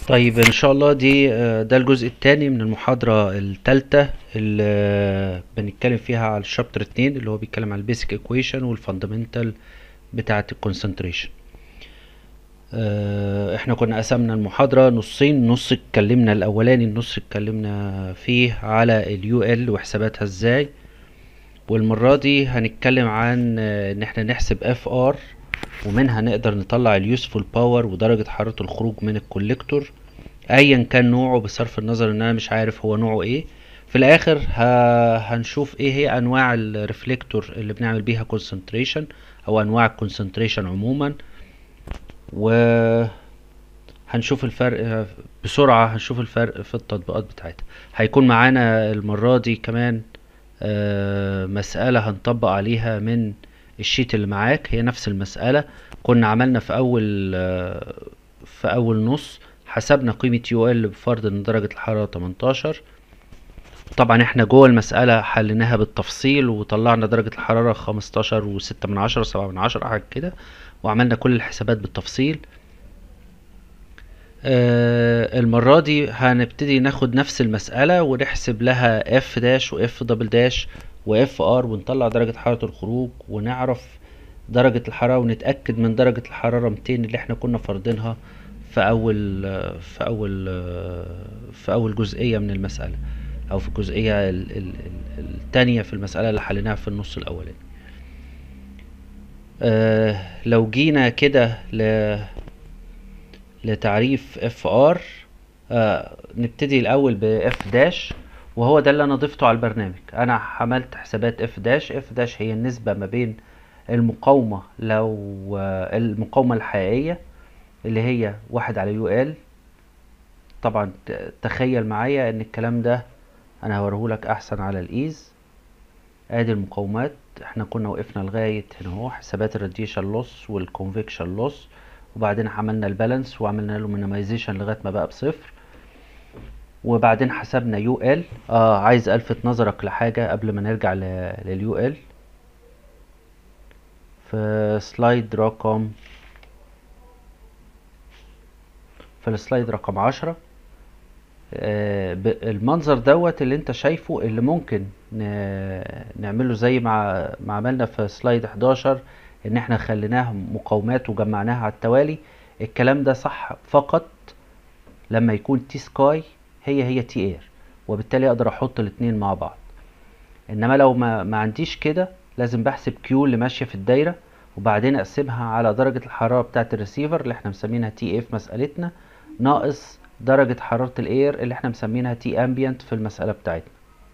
طيب ان شاء الله دي آه، ده الجزء الثاني من المحاضرة الثالثة اللي آه، بنتكلم فيها على الشابتر 2 اللي هو بيتكلم على البيسك ايكويشن والفاندامنتال بتاعة الكونسنتريشن احنا كنا قسمنا المحاضرة نصين نص اتكلمنا الاولاني النص اتكلمنا فيه على اليو ال وحساباتها ازاي والمرة دي هنتكلم عن آه، ان احنا نحسب اف ار ومنها نقدر نطلع اليوسفول باور ودرجة حرارة الخروج من الكوليكتور ايا كان نوعه بصرف النظر ان انا مش عارف هو نوعه ايه في الاخر ه... هنشوف ايه هي انواع الريفليكتور اللي بنعمل بيها كونسنتريشن او انواع الكونسنتريشن عموما و هنشوف الفرق بسرعة هنشوف الفرق في التطبيقات بتاعتها هيكون معانا المرة دي كمان آه، مسألة هنطبق عليها من الشيت اللي معاك هي نفس المسألة كنا عملنا في أول آه، في أول نص حسبنا قيمة يو ال بفرض إن درجة الحرارة 18 طبعا احنا جوه المسألة حليناها بالتفصيل وطلعنا درجة الحرارة 15 وستة من عشرة سبعة من عشرة حاجة كده وعملنا كل الحسابات بالتفصيل آه، المرة دي هنبتدي ناخد نفس المسألة ونحسب لها اف داش واف دبل داش واف ار ونطلع درجة حرارة الخروج ونعرف درجة الحرارة ونتأكد من درجة الحرارة 200 اللي احنا كنا فارضينها في أول في أول في أول جزئية من المسألة أو في الجزئية ال- ال- ال- التانية في المسألة اللي حليناها في النص الأولاني. آه، لو جينا كده ل لتعريف اف ار نبتدي الاول باف داش وهو ده اللي انا ضفته على البرنامج انا عملت حسابات اف داش اف داش هي النسبة ما بين المقاومة لو آه، المقاومة الحقيقية اللي هي واحد على يو ال طبعا ت- تخيل معايا ان الكلام ده انا هوريهولك احسن على الايز ادي المقاومات احنا كنا وقفنا لغاية هنا اهو حسابات الراديشن لوس والكونفكشن لوس وبعدين عملنا البالانس وعملنا له مينيمايزيشن لغاية ما بقى بصفر وبعدين حسبنا يو ال اه عايز الفت نظرك لحاجة قبل ما نرجع لليو ال في سلايد رقم في السلايد رقم عشرة آه، ب- المنظر دوت اللي انت شايفه اللي ممكن ن- نعمله زي ما ما عملنا في سلايد 11 ان احنا خليناها مقاومات وجمعناها على التوالي الكلام ده صح فقط لما يكون تي سكاي هي هي تي اير وبالتالي اقدر احط الاتنين مع بعض انما لو ما, ما عنديش كده لازم بحسب كيو اللي ماشيه في الدايره وبعدين اقسمها على درجه الحراره بتاعه الريسيفر اللي احنا مسمينها تي ايه في مسالتنا ناقص درجه حراره الاير اللي احنا مسمينها تي امبيانت في المساله بتاعتنا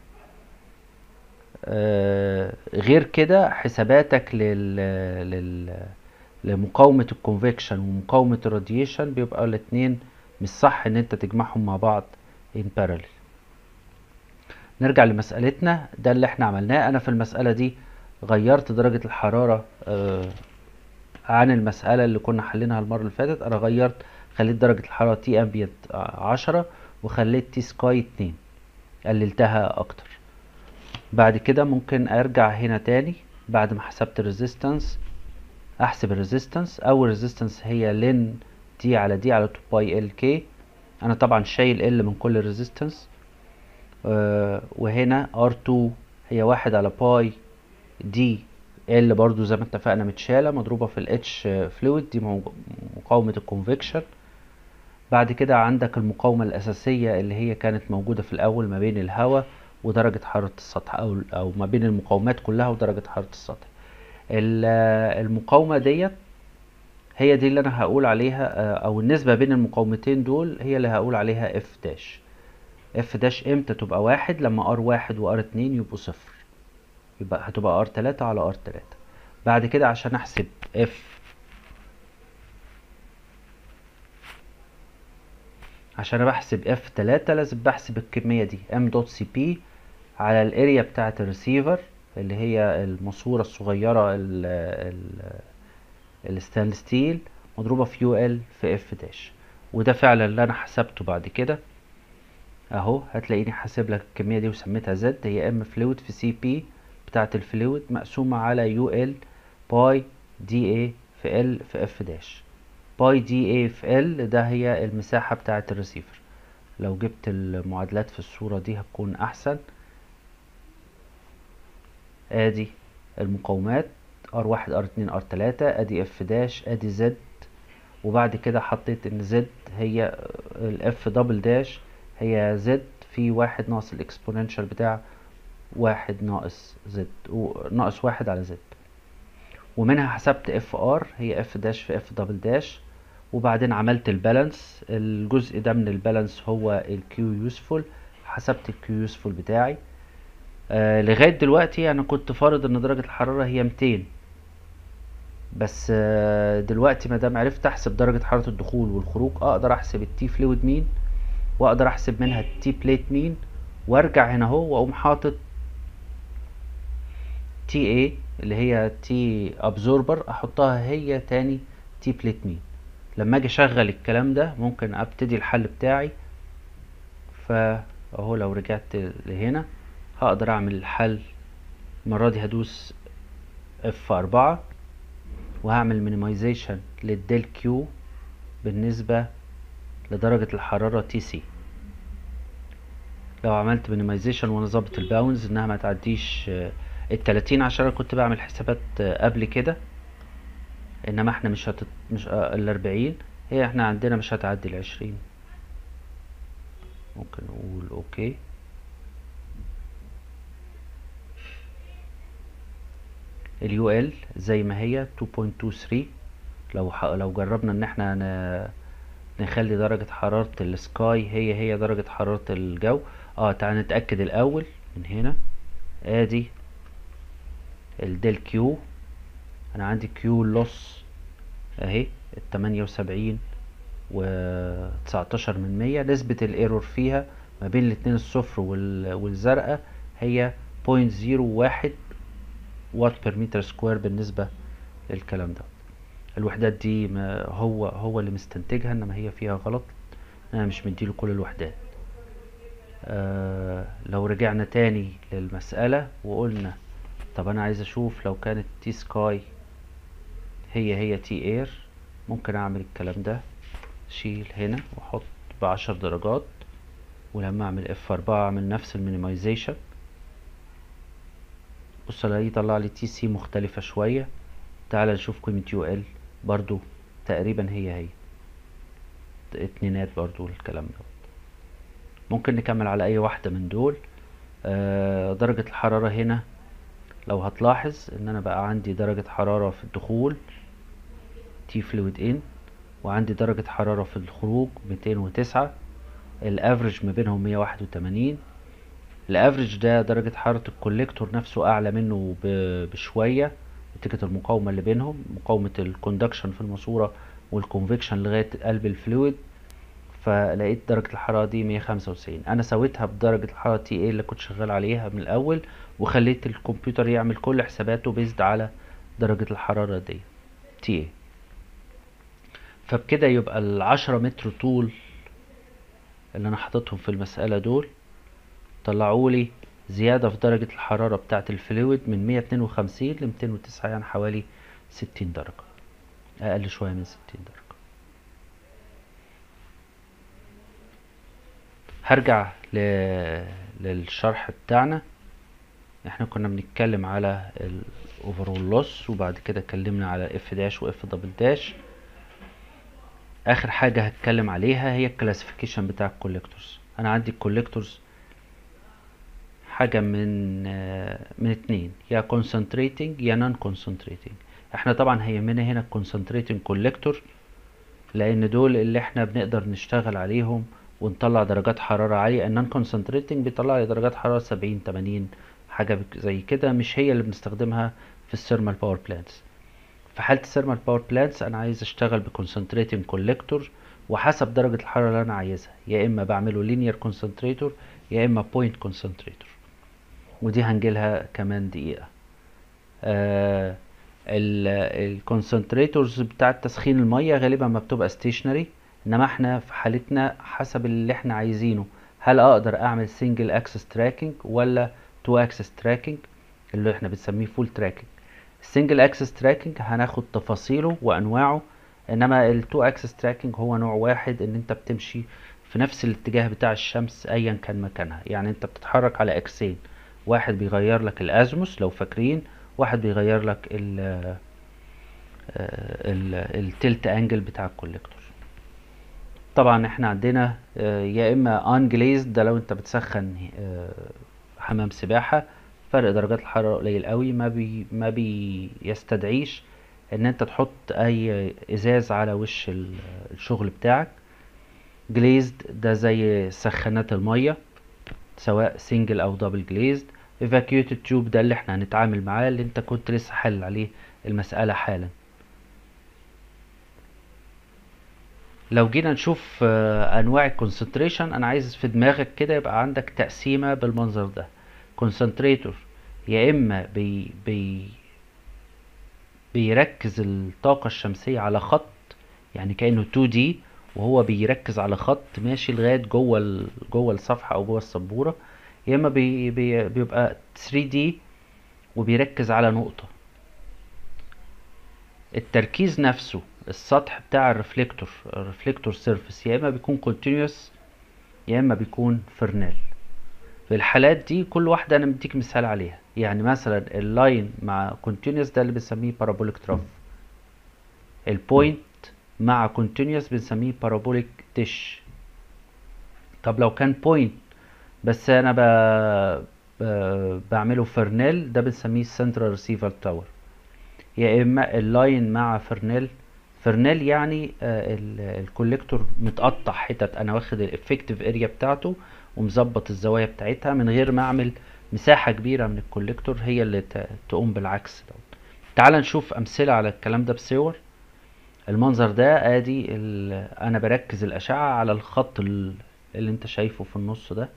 آه غير كده حساباتك لل, لل لمقاومة الكونفكشن ومقاومة الراديشن بيبقى الاتنين مش صح ان انت تجمعهم مع بعض in parallel نرجع لمسألتنا ده اللي احنا عملناه انا في المسألة دي غيرت درجة الحرارة آه عن المسألة اللي كنا حلينها المرة اللي فاتت انا غيرت خليت درجة الحرارة تي امبيانت عشرة وخليت تي سكاي اتنين قللتها اكتر بعد كده ممكن ارجع هنا تاني بعد ما حسبت الريزيستنس احسب الريزيستنس اول ريزيستنس هي لن دي على دي على 2 باي ال كي انا طبعا شايل ال من كل ريزيستنس آه وهنا R2 هي واحد على باي دي ال برضو زي ما اتفقنا متشالة مضروبة في ال H فلويد دي موج- مقاومة الكونفكشن بعد كده عندك المقاومة الأساسية اللي هي كانت موجودة في الأول ما بين الهواء ودرجة حرارة السطح أو أو ما بين المقاومات كلها ودرجة حرارة السطح ال- المقاومة ديت هي دي اللي أنا هقول عليها آه، أو النسبة بين المقاومتين دول هي اللي هقول عليها اف داش اف داش امتى تبقى واحد لما ار واحد وار اتنين يبقوا صفر يبقى هتبقى ار تلاتة على ار تلاتة بعد كده عشان احسب اف عشان انا بحسب اف تلاتة لازم بحسب الكمية دي ام دوت سي بي على الاريا بتاعة الريسيفر اللي هي الماسورة الصغيرة ال ال الستانلس ستيل مضروبة في يو ال في اف داش وده فعلا اللي انا حسبته بعد كده اهو هتلاقيني حاسب لك الكمية دي وسميتها زد هي ام فلويد في سي بي بتاعة الفلويد مقسومة على يو ال باي دي اي في ال في اف داش باي دي اي اف ال ده هي المساحة بتاعة الريسيفر لو جبت المعادلات في الصورة دي هتكون احسن ادي المقاومات ار واحد ار اتنين ار تلاتة ادي اف داش ادي زد وبعد كده حطيت ان زد هي الاف دبل داش هي زد في واحد ناقص الاكسبوننشال بتاع واحد ناقص زد ناقص واحد على زد ومنها حسبت اف ار هي اف داش في اف دبل داش وبعدين عملت البالانس الجزء ده من البالانس هو الكيو يوسفول حسبت الكيو يوسفول بتاعي آه لغاية دلوقتي انا كنت فارض ان درجة الحرارة هي 200 بس آه دلوقتي ما دام عرفت احسب درجة حرارة الدخول والخروج اقدر احسب التي فلويد مين واقدر احسب منها التي بليت مين وارجع هنا اهو واقوم حاطط تي اي اللي هي تي ابزوربر احطها هي تاني تي بليت مين لما اجي اشغل الكلام ده ممكن ابتدي الحل بتاعي فاهو لو رجعت لهنا هقدر اعمل الحل المرة دي هدوس اف اربعة وهعمل مينيمايزيشن للديل كيو بالنسبة لدرجة الحرارة تي سي لو عملت مينيمايزيشن وانا ظابط الباونز انها ما تعديش التلاتين عشان انا كنت بعمل حسابات قبل كده انما احنا مش هتت... مش الاربعين هي احنا عندنا مش هتعدي العشرين ممكن نقول اوكي اليو ال زي ما هي 2.23 لو ح... لو جربنا ان احنا ن... نخلي درجة حرارة السكاي هي هي درجة حرارة الجو اه تعال نتأكد الاول من هنا ادي الديل كيو انا عندي كيو لوس اهي التمانية وسبعين وتسعتاشر من مية نسبة الايرور فيها ما بين الاتنين الصفر والزرقاء هي بوينت زيرو واحد وات بير متر سكوير بالنسبة للكلام ده الوحدات دي ما هو هو اللي مستنتجها انما هي فيها غلط انا مش مديله كل الوحدات آه لو رجعنا تاني للمسألة وقلنا طب انا عايز اشوف لو كانت تي سكاي هي هي تي اير ممكن اعمل الكلام ده شيل هنا واحط بعشر درجات ولما اعمل اف اربعة اعمل نفس المينيمايزيشن بص الاقيه يطلع لي تي سي مختلفة شوية تعال نشوف قيمة يو ال برضو تقريبا هي هي اتنينات برضو الكلام ده ممكن نكمل على اي واحدة من دول آه درجة الحرارة هنا لو هتلاحظ ان انا بقى عندي درجة حرارة في الدخول تي فلويد ان وعندي درجة حرارة في الخروج ميتين وتسعة الافرج ما بينهم مية واحد وتمانين الافرج ده درجة حرارة الكوليكتور نفسه اعلى منه بشوية نتيجة المقاومة اللي بينهم مقاومة الكوندكشن في الماسورة والكونفكشن لغاية قلب الفلويد فلقيت درجة الحرارة دي مية خمسة وتسعين انا سويتها بدرجة الحرارة تي ايه اللي كنت شغال عليها من الاول وخليت الكمبيوتر يعمل كل حساباته بيزد على درجة الحرارة دي تي ايه فبكده يبقى العشرة متر طول اللي انا حاططهم في المسألة دول طلعولي زيادة في درجة الحرارة بتاعة الفلويد من مية اتنين وخمسين لميتين وتسعة يعني حوالي ستين درجة أقل شوية من ستين درجة هرجع ل... للشرح بتاعنا احنا كنا بنتكلم على الاوفرول لوس وبعد كده اتكلمنا على اف داش واف دبل داش اخر حاجة هتكلم عليها هي الكلاسيفيكيشن بتاع الكوليكتورز انا عندي الكوليكتورز حاجة من من اتنين يا concentrating يا non concentrating احنا طبعا هيهمنا هنا concentrating كوليكتور لان دول اللي احنا بنقدر نشتغل عليهم ونطلع درجات حرارة عالية النون كونسنتريتنج بيطلع لي درجات حرارة سبعين تمانين حاجة زي كده مش هي اللي بنستخدمها في الثيرمال باور بلانتس في حالة الثيرمال باور بلانتس انا عايز اشتغل بكونسنتريتنج كوليكتور وحسب درجة الحرارة اللي انا عايزها يا اما بعمله لينير كونسنتريتور يا اما بوينت كونسنتريتور ودي هنجيلها كمان دقيقة آه الكونسنتريتورز بتاع تسخين المية غالبا ما بتبقى ستيشنري انما احنا في حالتنا حسب اللي احنا عايزينه هل اقدر اعمل سنجل اكسس تراكنج ولا تو اكسس تراكنج اللي احنا بنسميه فول تراكنج السنجل اكسس تراكنج هناخد تفاصيله وانواعه انما التو اكسس تراكنج هو نوع واحد ان انت بتمشي في نفس الاتجاه بتاع الشمس ايا كان مكانها يعني انت بتتحرك على اكسين واحد بيغير لك الازموس لو فاكرين واحد بيغير لك ال التلت انجل بتاع الكوليكتور طبعا احنا عندنا آه، يا اما انجليزد ده لو انت بتسخن آه، حمام سباحة فرق درجات الحرارة قليل قوي ما بي ما بيستدعيش ان انت تحط اي ازاز على وش ال- الشغل بتاعك جليزد ده زي سخانات المية سواء سنجل او دبل جليزد evacuated تيوب ده اللي احنا هنتعامل معاه اللي انت كنت لسه حل عليه المسألة حالا لو جينا نشوف آه، انواع الكونسنتريشن انا عايز في دماغك كده يبقى عندك تقسيمة بالمنظر ده كونسنتريتور يا اما بي بي بيركز الطاقة الشمسية على خط يعني كأنه 2D وهو بيركز على خط ماشي لغاية جوه ال... جوه الصفحة أو جوه السبورة يا إما بي... بي... بيبقى 3D وبيركز على نقطة التركيز نفسه السطح بتاع الرفليكتور الرفليكتور سيرفيس يا إما بيكون continuous يا إما بيكون فرنال في الحالات دي كل واحدة أنا مديك مثال عليها يعني مثلا اللاين مع continuous ده اللي بنسميه parabolic trough البوينت مع continuous بنسميه parabolic dish طب لو كان بوينت بس انا ب... ب... بعمله فرنيل ده بنسميه central receiver tower يا اما اللاين مع فرنيل فرنيل يعني آه، ال- الكوليكتور متقطع حتت انا واخد الافكتيف اريا بتاعته ومظبط الزوايا بتاعتها من غير ما اعمل مساحة كبيرة من الكوليكتور هي اللي ت- تقوم بالعكس دوت تعال نشوف امثلة على الكلام ده بصور المنظر ده ادي ال... انا بركز الاشعة على الخط ال- اللي انت شايفه في النص ده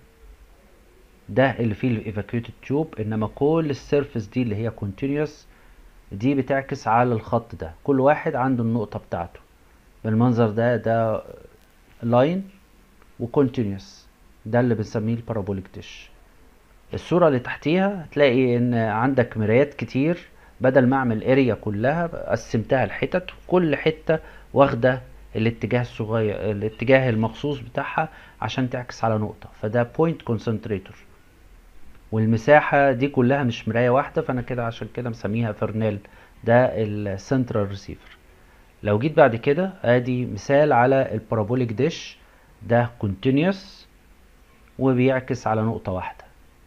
ده اللي فيه الايفاكيوتد تيوب انما كل السيرفيس دي اللي هي كونتينيوس دي بتعكس على الخط ده كل واحد عنده النقطة بتاعته بالمنظر ده ده لاين وكونتينيوس ده اللي بنسميه البارابوليك ديش الصورة اللي تحتيها هتلاقي ان عندك مرايات كتير بدل ما اعمل اريا كلها قسمتها لحتت كل حتة واخدة الاتجاه الصغير الاتجاه المخصوص بتاعها عشان تعكس على نقطة فده بوينت كونسنتريتور والمساحة دي كلها مش مراية واحدة فانا كده عشان كده مسميها فرنيل ده السنترال ريسيفر لو جيت بعد كده ادي مثال على البارابوليك ديش ده كونتينيوس وبيعكس على نقطة واحدة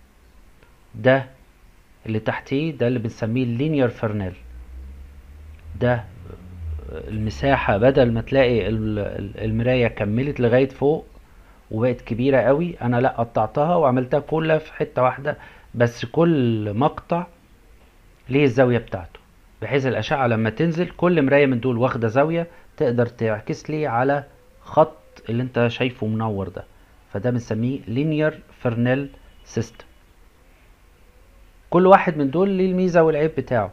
ده اللي تحتيه ده اللي بنسميه اللينير فرنيل ده المساحة بدل ما تلاقي ال- ال- المراية كملت لغاية فوق وبقت كبيرة قوي انا لا قطعتها وعملتها كلها في حتة واحدة بس كل مقطع ليه الزاوية بتاعته بحيث الأشعة لما تنزل كل مراية من دول واخدة زاوية تقدر تعكس لي على خط اللي انت شايفه منور ده فده بنسميه linear Fresnel system كل واحد من دول ليه الميزة والعيب بتاعه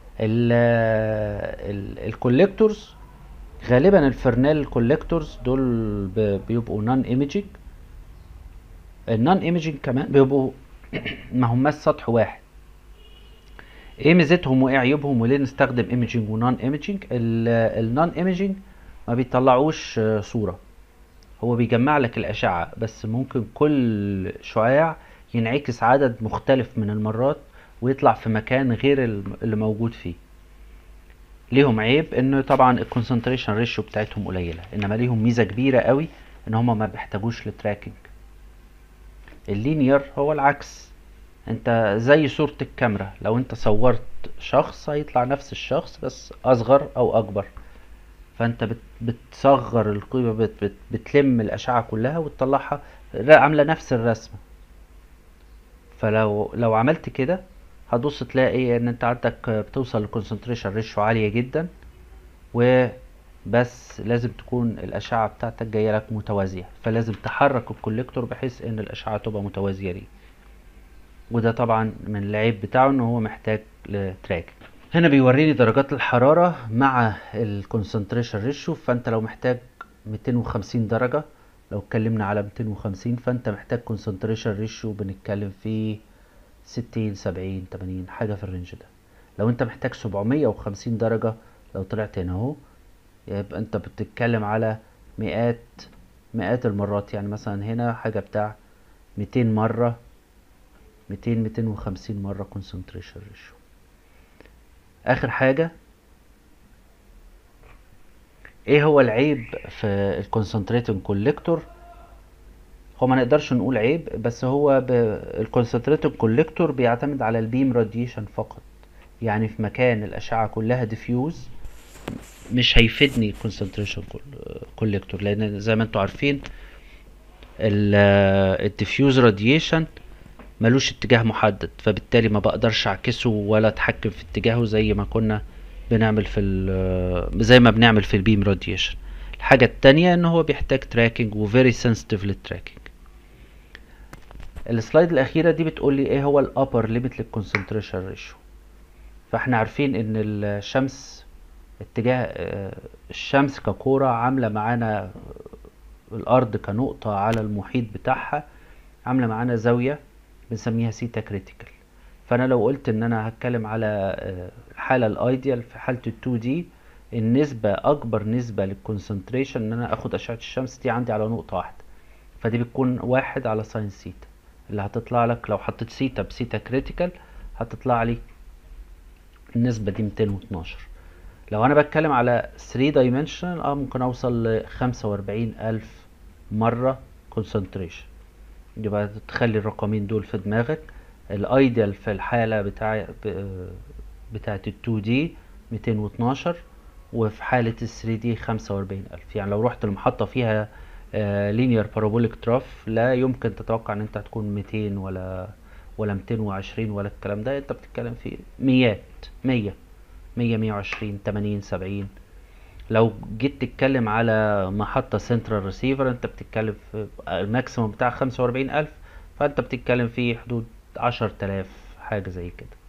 الكوليكتورز غالبا الفرنال كوليكتورز دول ب- بيبقوا نون ايميجينج النون ايميجينج كمان بيبقوا ما هماش سطح واحد ايه ميزتهم وايه عيوبهم وليه نستخدم ايميجينج ونون ايميجينج النون ايميجينج ما بيطلعوش آه، صورة هو بيجمع لك الأشعة بس ممكن كل شعاع ينعكس عدد مختلف من المرات ويطلع في مكان غير الم- اللي موجود فيه ليهم عيب ان طبعا الكونسنتريشن ريشيو بتاعتهم قليلة انما ليهم ميزة كبيرة قوي ان هما ما بيحتاجوش لتراكنج اللينير هو العكس انت زي صورة الكاميرا لو انت صورت شخص هيطلع نفس الشخص بس اصغر او اكبر فانت بت بتصغر القيمة بت بت بتلم الاشعة كلها وتطلعها ر- عاملة نفس الرسمة فلو لو عملت كده هتبص تلاقي ان انت عندك بتوصل لكونسنتريشن ريشيو عالية جدا وبس لازم تكون الاشعة بتاعتك جاية لك متوازية فلازم تحرك الكوليكتور بحيث ان الاشعة تبقى متوازية ليه وده طبعا من العيب بتاعه ان هو محتاج لتراك هنا بيوريني درجات الحرارة مع الكونسنتريشن ريشيو فانت لو محتاج 250 درجة لو اتكلمنا على 250 فانت محتاج كونسنتريشن ريشيو بنتكلم في 60 70 80 حاجة في الرينج ده لو انت محتاج 750 درجة لو طلعت هنا اهو يبقى انت بتتكلم على مئات مئات المرات يعني مثلا هنا حاجة بتاع ميتين مرة ميتين ميتين وخمسين مرة concentration ratio اخر حاجة ايه هو العيب في الكونسنتريتنج كوليكتور هو ما نقدرش نقول عيب بس هو الكونسنتريتنج كوليكتور بيعتمد على البيم راديشن فقط يعني في مكان الاشعه كلها ديفيوز مش هيفيدني الكونسنتريشن كوليكتور لان زي ما انتم عارفين الديفيوز راديشن ملوش اتجاه محدد فبالتالي ما بقدرش اعكسه ولا اتحكم في اتجاهه زي ما كنا بنعمل في زي ما بنعمل في البيم راديشن الحاجة التانية ان هو بيحتاج تراكنج وفيري سنسيتيف للتراكنج السلايد الاخيرة دي بتقول لي ايه هو الابر ليميت للكونسنتريشن ريشيو فاحنا عارفين ان الشمس اتجاه الشمس ككورة عاملة معانا الارض كنقطة على المحيط بتاعها عاملة معانا زاوية بنسميها سيتا كريتيكال فانا لو قلت ان انا هتكلم على الحالة الايديال في حالة ال2 دي النسبة اكبر نسبة للكونسنتريشن ان انا اخد اشعة الشمس دي عندي على نقطة واحدة فدي بتكون واحد على ساين سيتا اللي هتطلع لك لو حطيت سيتا بسيتا كريتيكال هتطلع لي النسبة دي 212 لو انا بتكلم على 3 دايمنشن اه ممكن اوصل ل 45 الف مرة كونسنتريشن يبقى تخلي الرقمين دول في دماغك الايديال في الحالة بتاع بتاعة ال 2 دي 212 وفي حالة ال 3 دي 45 ألف يعني لو رحت المحطة فيها لينير بارابوليك تراف لا يمكن تتوقع ان انت هتكون 200 ولا ولا 220 ولا الكلام ده انت بتتكلم في ميات 100 100 120 80 70 لو جيت تتكلم على محطة سنترال ريسيفر انت بتتكلم في الماكسيموم بتاع 45 ألف فانت بتتكلم في حدود 10000 حاجة زي كده